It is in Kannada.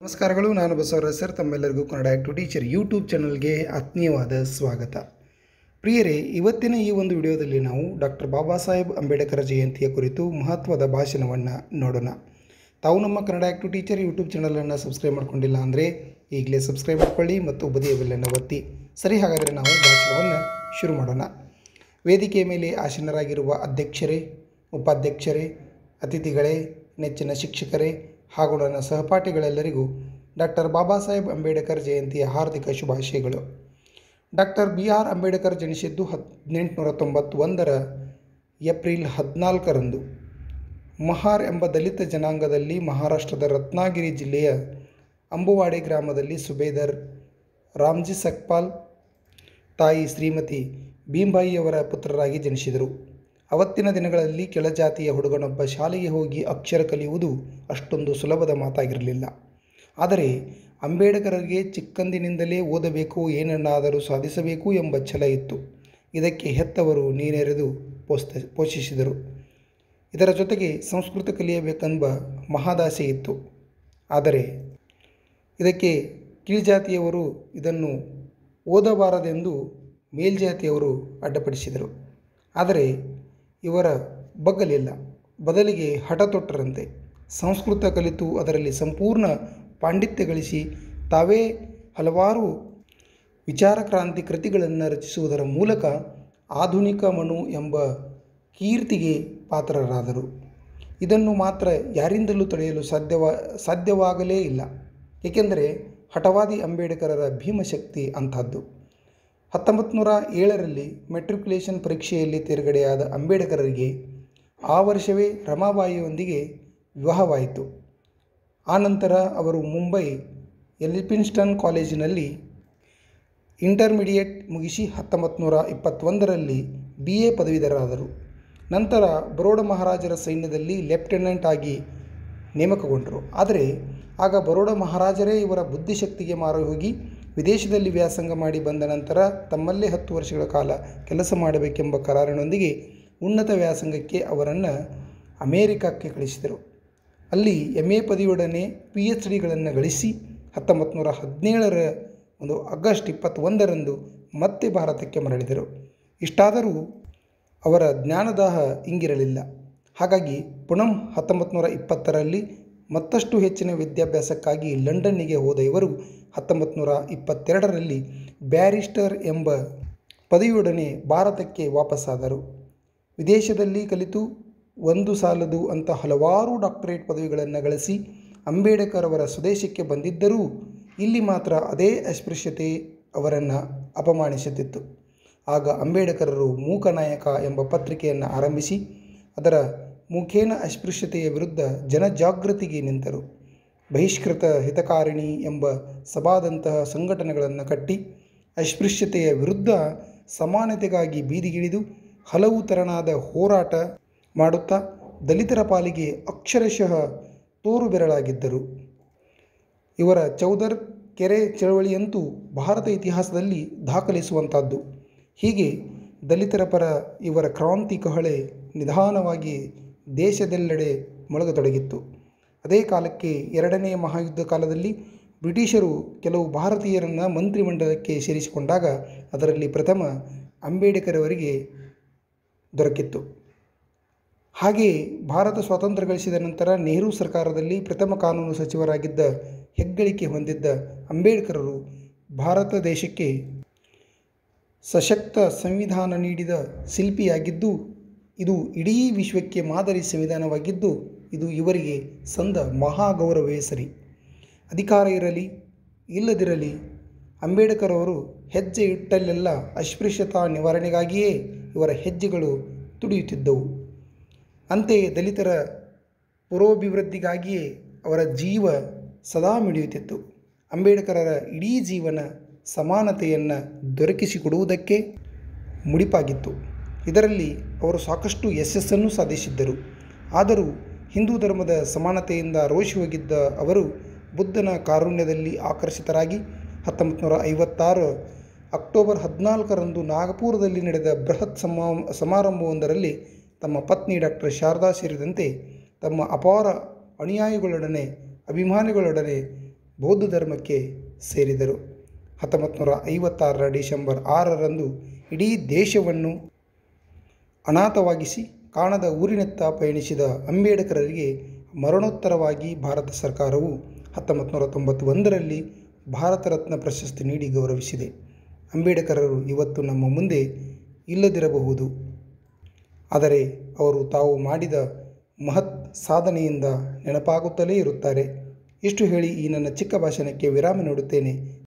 ನಮಸ್ಕಾರಗಳು ನಾನು ಬಸವರಾಜ್ ಸರ್ ತಮ್ಮೆಲ್ಲರಿಗೂ ಕನ್ನಡ ಆ್ಯಕ್ಟು ಟೀಚರ್ ಯೂಟ್ಯೂಬ್ ಚಾನಲ್ಗೆ ಆತ್ಮೀಯವಾದ ಸ್ವಾಗತ ಪ್ರಿಯರೇ ಇವತ್ತಿನ ಈ ಒಂದು ವಿಡಿಯೋದಲ್ಲಿ ನಾವು ಡಾಕ್ಟರ್ ಬಾಬಾ ಸಾಹೇಬ್ ಅಂಬೇಡ್ಕರ್ ಜಯಂತಿಯ ಕುರಿತು ಮಹತ್ವದ ಭಾಷಣವನ್ನು ನೋಡೋಣ ತಾವು ನಮ್ಮ ಕನ್ನಡ ಆ್ಯಕ್ಟು ಟೀಚರ್ ಯೂಟ್ಯೂಬ್ ಚಾನಲನ್ನು ಸಬ್ಸ್ಕ್ರೈಬ್ ಮಾಡ್ಕೊಂಡಿಲ್ಲ ಅಂದರೆ ಈಗಲೇ ಸಬ್ಸ್ಕ್ರೈಬ್ ಮಾಡ್ಕೊಳ್ಳಿ ಮತ್ತು ಬದಿಯ ಬೆಲ್ಲನ್ನು ಒತ್ತಿ ಸರಿ ಹಾಗಾದರೆ ನಾವು ಭಾಷಣವನ್ನು ಶುರು ಮಾಡೋಣ ವೇದಿಕೆಯ ಮೇಲೆ ಆಸೀನರಾಗಿರುವ ಅಧ್ಯಕ್ಷರೇ ಉಪಾಧ್ಯಕ್ಷರೇ ಅತಿಥಿಗಳೇ ನೆಚ್ಚಿನ ಶಿಕ್ಷಕರೇ ಹಾಗೂ ನನ್ನ ಸಹಪಾಠಿಗಳೆಲ್ಲರಿಗೂ ಡಾಕ್ಟರ್ ಬಾಬಾ ಸಾಹೇಬ್ ಅಂಬೇಡ್ಕರ್ ಜಯಂತಿಯ ಹಾರ್ದಿಕ ಶುಭಾಶಯಗಳು ಡಾಕ್ಟರ್ ಬಿ ಆರ್ ಅಂಬೇಡ್ಕರ್ ಜನಿಸಿದ್ದು ಹದಿನೆಂಟುನೂರ ತೊಂಬತ್ತೊಂದರ ಏಪ್ರಿಲ್ ಹದಿನಾಲ್ಕರಂದು ಮಹಾರ್ ಎಂಬ ದಲಿತ ಜನಾಂಗದಲ್ಲಿ ಮಹಾರಾಷ್ಟ್ರದ ರತ್ನಾಗಿರಿ ಜಿಲ್ಲೆಯ ಅಂಬುವಾಡಿ ಗ್ರಾಮದಲ್ಲಿ ಸುಬೇದರ್ ರಾಮ್ಜಿ ಸಕ್ಪಾಲ್ ತಾಯಿ ಶ್ರೀಮತಿ ಭೀಂಬಾಯಿಯವರ ಪುತ್ರರಾಗಿ ಜನಿಸಿದರು ಅವತ್ತಿನ ದಿನಗಳಲ್ಲಿ ಕೆಳಜಾತಿಯ ಹುಡುಗನೊಬ್ಬ ಶಾಲೆಗೆ ಹೋಗಿ ಅಕ್ಷರ ಕಲಿಯುವುದು ಅಷ್ಟೊಂದು ಸುಲಭದ ಮಾತಾಗಿರಲಿಲ್ಲ ಆದರೆ ಅಂಬೇಡ್ಕರರಿಗೆ ಚಿಕ್ಕಂದಿನಿಂದಲೇ ಓದಬೇಕು ಏನನ್ನಾದರೂ ಸಾಧಿಸಬೇಕು ಎಂಬ ಛಲ ಇತ್ತು ಇದಕ್ಕೆ ಹೆತ್ತವರು ನೀನೆರೆದು ಪೋಸ್ತ ಪೋಷಿಸಿದರು ಇದರ ಜೊತೆಗೆ ಸಂಸ್ಕೃತ ಕಲಿಯಬೇಕೆಂಬ ಮಹಾದಾಸೆ ಇತ್ತು ಆದರೆ ಇದಕ್ಕೆ ಕೀಳ್ಜಾತಿಯವರು ಇದನ್ನು ಓದಬಾರದೆಂದು ಮೇಲ್ಜಾತಿಯವರು ಅಡ್ಡಪಡಿಸಿದರು ಆದರೆ ಇವರ ಬಗ್ಗಲಿಲ್ಲ ಬದಲಿಗೆ ಹಠ ತೊಟ್ಟರಂತೆ ಸಂಸ್ಕೃತ ಕಲಿತು ಅದರಲ್ಲಿ ಸಂಪೂರ್ಣ ಪಾಂಡಿತ್ಯ ಗಳಿಸಿ ತಾವೇ ಹಲವಾರು ವಿಚಾರ ಕ್ರಾಂತಿ ಕೃತಿಗಳನ್ನು ರಚಿಸುವುದರ ಮೂಲಕ ಆಧುನಿಕ ಮನು ಎಂಬ ಕೀರ್ತಿಗೆ ಪಾತ್ರರಾದರು ಇದನ್ನು ಮಾತ್ರ ಯಾರಿಂದಲೂ ತಡೆಯಲು ಸಾಧ್ಯವ ಸಾಧ್ಯವಾಗಲೇ ಇಲ್ಲ ಏಕೆಂದರೆ ಹಠವಾದಿ ಅಂಬೇಡ್ಕರರ ಭೀಮಶಕ್ತಿ ಅಂಥದ್ದು ಹತ್ತೊಂಬತ್ತು ನೂರ ಏಳರಲ್ಲಿ ಮೆಟ್ರಿಕ್ಯುಲೇಷನ್ ಪರೀಕ್ಷೆಯಲ್ಲಿ ತೇರ್ಗಡೆಯಾದ ಅಂಬೇಡ್ಕರರಿಗೆ ಆ ವರ್ಷವೇ ರಮಾಬಾಯಿಯೊಂದಿಗೆ ವಿವಾಹವಾಯಿತು ಆನಂತರ ಅವರು ಮುಂಬೈ ಎಲಿಫಿನ್ಸ್ಟನ್ ಕಾಲೇಜಿನಲ್ಲಿ ಇಂಟರ್ಮಿಡಿಯೇಟ್ ಮುಗಿಸಿ ಹತ್ತೊಂಬತ್ತು ನೂರ ಇಪ್ಪತ್ತೊಂದರಲ್ಲಿ ಬಿ ಎ ಪದವೀಧರರಾದರು ನಂತರ ಬರೋಡ ಮಹಾರಾಜರ ಸೈನ್ಯದಲ್ಲಿ ಲೆಫ್ಟಿನೆಂಟ್ ಆಗಿ ನೇಮಕಗೊಂಡರು ಆದರೆ ಆಗ ಬರೋಡ ಮಹಾರಾಜರೇ ಇವರ ಬುದ್ಧಿಶಕ್ತಿಗೆ ಮಾರು ಹೋಗಿ ವಿದೇಶದಲ್ಲಿ ವ್ಯಾಸಂಗ ಮಾಡಿ ಬಂದ ನಂತರ ತಮ್ಮಲ್ಲೇ ಹತ್ತು ವರ್ಷಗಳ ಕಾಲ ಕೆಲಸ ಮಾಡಬೇಕೆಂಬ ಕರಾರಿನೊಂದಿಗೆ ಉನ್ನತ ವ್ಯಾಸಂಗಕ್ಕೆ ಅವರನ್ನು ಅಮೇರಿಕಕ್ಕೆ ಕಳಿಸಿದರು ಅಲ್ಲಿ ಎಮ್ ಎ ಪದವಿಯೊಡನೆ ಪಿ ಎಚ್ ಡಿಗಳನ್ನು ಗಳಿಸಿ ಹತ್ತೊಂಬತ್ತು ನೂರ ಹದಿನೇಳರ ಒಂದು ಆಗಸ್ಟ್ ಇಪ್ಪತ್ತೊಂದರಂದು ಮತ್ತೆ ಭಾರತಕ್ಕೆ ಮರಳಿದರು ಇಷ್ಟಾದರೂ ಅವರ ಜ್ಞಾನದಾಹ ಇಂಗಿರಲಿಲ್ಲ ಹಾಗಾಗಿ ಪುನಃ ಹತ್ತೊಂಬತ್ತು ನೂರ ಇಪ್ಪತ್ತರಲ್ಲಿ ಮತ್ತಷ್ಟು ಹೆಚ್ಚಿನ ವಿದ್ಯಾಭ್ಯಾಸಕ್ಕಾಗಿ ಲಂಡನ್ನಿಗೆ ಹೋದ ಇವರು ಹತ್ತೊಂಬತ್ತು ನೂರ ಇಪ್ಪತ್ತೆರಡರಲ್ಲಿ ಬ್ಯಾರಿಸ್ಟರ್ ಎಂಬ ಪದವಿಯೊಡನೆ ಭಾರತಕ್ಕೆ ವಾಪಸ್ಸಾದರು ವಿದೇಶದಲ್ಲಿ ಕಲಿತು ಒಂದು ಸಾಲದು ಅಂತ ಹಲವಾರು ಡಾಕ್ಟರೇಟ್ ಪದವಿಗಳನ್ನು ಗಳಿಸಿ ಅಂಬೇಡ್ಕರ್ ಅವರ ಸ್ವದೇಶಕ್ಕೆ ಬಂದಿದ್ದರೂ ಇಲ್ಲಿ ಮಾತ್ರ ಅದೇ ಅಸ್ಪೃಶ್ಯತೆ ಅವರನ್ನು ಅಪಮಾನಿಸುತ್ತಿತ್ತು ಆಗ ಅಂಬೇಡ್ಕರರು ಮೂಕನಾಯಕ ಎಂಬ ಪತ್ರಿಕೆಯನ್ನು ಆರಂಭಿಸಿ ಅದರ ಮುಖೇನ ಅಸ್ಪೃಶ್ಯತೆಯ ವಿರುದ್ಧ ಜನಜಾಗೃತಿಗೆ ನಿಂತರು ಬಹಿಷ್ಕೃತ ಹಿತಕಾರಿಣಿ ಎಂಬ ಸಭಾದಂತಹ ಸಂಘಟನೆಗಳನ್ನು ಕಟ್ಟಿ ಅಸ್ಪೃಶ್ಯತೆಯ ವಿರುದ್ಧ ಸಮಾನತೆಗಾಗಿ ಬೀದಿಗಿಳಿದು ಹಲವು ತೆರನಾದ ಹೋರಾಟ ಮಾಡುತ್ತಾ ದಲಿತರ ಪಾಲಿಗೆ ಅಕ್ಷರಶಃ ತೋರು ಬೆರಳಾಗಿದ್ದರು ಇವರ ಚೌದರ್ ಕೆರೆ ಚಳವಳಿಯಂತೂ ಭಾರತ ಇತಿಹಾಸದಲ್ಲಿ ದಾಖಲಿಸುವಂಥದ್ದು ಹೀಗೆ ದಲಿತರ ಪರ ಇವರ ಕ್ರಾಂತಿ ಕಹಳೆ ನಿಧಾನವಾಗಿ ದೇಶದೆಲ್ಲೆಡೆ ಮೊಳಗತೊಡಗಿತ್ತು ಅದೇ ಕಾಲಕ್ಕೆ ಎರಡನೆಯ ಮಹಾಯುದ್ಧ ಕಾಲದಲ್ಲಿ ಬ್ರಿಟಿಷರು ಕೆಲವು ಭಾರತೀಯರನ್ನು ಮಂತ್ರಿಮಂಡಲಕ್ಕೆ ಸೇರಿಸಿಕೊಂಡಾಗ ಅದರಲ್ಲಿ ಪ್ರಥಮ ಅಂಬೇಡ್ಕರ್ ಅವರಿಗೆ ದೊರಕಿತ್ತು ಹಾಗೆಯೇ ಭಾರತ ಸ್ವಾತಂತ್ರ್ಯ ಗಳಿಸಿದ ನಂತರ ನೆಹರು ಸರ್ಕಾರದಲ್ಲಿ ಪ್ರಥಮ ಕಾನೂನು ಸಚಿವರಾಗಿದ್ದ ಹೆಗ್ಗಳಿಕೆ ಹೊಂದಿದ್ದ ಅಂಬೇಡ್ಕರರು ಭಾರತ ದೇಶಕ್ಕೆ ಸಶಕ್ತ ಸಂವಿಧಾನ ನೀಡಿದ ಶಿಲ್ಪಿಯಾಗಿದ್ದು ಇದು ಇಡೀ ವಿಶ್ವಕ್ಕೆ ಮಾದರಿ ಸಂವಿಧಾನವಾಗಿದ್ದು ಇದು ಇವರಿಗೆ ಸಂದ ಮಹಾಗೌರವವೇ ಸರಿ ಅಧಿಕಾರ ಇರಲಿ ಇಲ್ಲದಿರಲಿ ಅಂಬೇಡ್ಕರ್ ಅವರು ಹೆಜ್ಜೆ ಇಟ್ಟಲ್ಲೆಲ್ಲ ಅಸ್ಪೃಶ್ಯತಾ ನಿವಾರಣೆಗಾಗಿಯೇ ಇವರ ಹೆಜ್ಜೆಗಳು ತುಡಿಯುತ್ತಿದ್ದವು ಅಂತೆಯೇ ದಲಿತರ ಪುರೋಭಿವೃದ್ಧಿಗಾಗಿಯೇ ಅವರ ಜೀವ ಸದಾ ಮಿಡಿಯುತ್ತಿತ್ತು ಅಂಬೇಡ್ಕರರ ಇಡೀ ಜೀವನ ಸಮಾನತೆಯನ್ನು ದೊರಕಿಸಿಕೊಡುವುದಕ್ಕೆ ಮುಡಿಪಾಗಿತ್ತು ಇದರಲ್ಲಿ ಅವರು ಸಾಕಷ್ಟು ಯಶಸ್ಸನ್ನು ಸಾಧಿಸಿದ್ದರು ಆದರೂ ಹಿಂದೂ ಧರ್ಮದ ಸಮಾನತೆಯಿಂದ ರೋಷಿ ಹೋಗಿದ್ದ ಅವರು ಬುದ್ಧನ ಕಾರುಣ್ಯದಲ್ಲಿ ಆಕರ್ಷಿತರಾಗಿ ಹತ್ತೊಂಬತ್ತು ನೂರ ಐವತ್ತಾರು ಅಕ್ಟೋಬರ್ ಹದಿನಾಲ್ಕರಂದು ನಾಗಪುರದಲ್ಲಿ ನಡೆದ ಬೃಹತ್ ಸಮಾ ಸಮಾರಂಭವೊಂದರಲ್ಲಿ ತಮ್ಮ ಪತ್ನಿ ಡಾಕ್ಟರ್ ಶಾರದಾ ಸೇರಿದಂತೆ ತಮ್ಮ ಅಪಾರ ಅನುಯಾಯಿಗಳೊಡನೆ ಅಭಿಮಾನಿಗಳೊಡನೆ ಬೌದ್ಧ ಧರ್ಮಕ್ಕೆ ಸೇರಿದರು ಹತ್ತೊಂಬತ್ತು ನೂರ ಐವತ್ತಾರರ ಡಿಸೆಂಬರ್ ಆರರಂದು ಇಡೀ ದೇಶವನ್ನು ಅನಾಥವಾಗಿಸಿ ಕಾಣದ ಊರಿನತ್ತ ಪಯಣಿಸಿದ ಅಂಬೇಡ್ಕರರಿಗೆ ಮರಣೋತ್ತರವಾಗಿ ಭಾರತ ಸರ್ಕಾರವು ಹತ್ತೊಂಬತ್ತು ನೂರ ತೊಂಬತ್ತೊಂದರಲ್ಲಿ ಭಾರತ ರತ್ನ ಪ್ರಶಸ್ತಿ ನೀಡಿ ಗೌರವಿಸಿದೆ ಅಂಬೇಡ್ಕರರು ಇವತ್ತು ನಮ್ಮ ಮುಂದೆ ಇಲ್ಲದಿರಬಹುದು ಆದರೆ ಅವರು ತಾವು ಮಾಡಿದ ಮಹತ್ ಸಾಧನೆಯಿಂದ ನೆನಪಾಗುತ್ತಲೇ ಇರುತ್ತಾರೆ ಇಷ್ಟು ಹೇಳಿ ಈ ನನ್ನ ಚಿಕ್ಕ ಭಾಷಣಕ್ಕೆ ವಿರಾಮ ನೀಡುತ್ತೇನೆ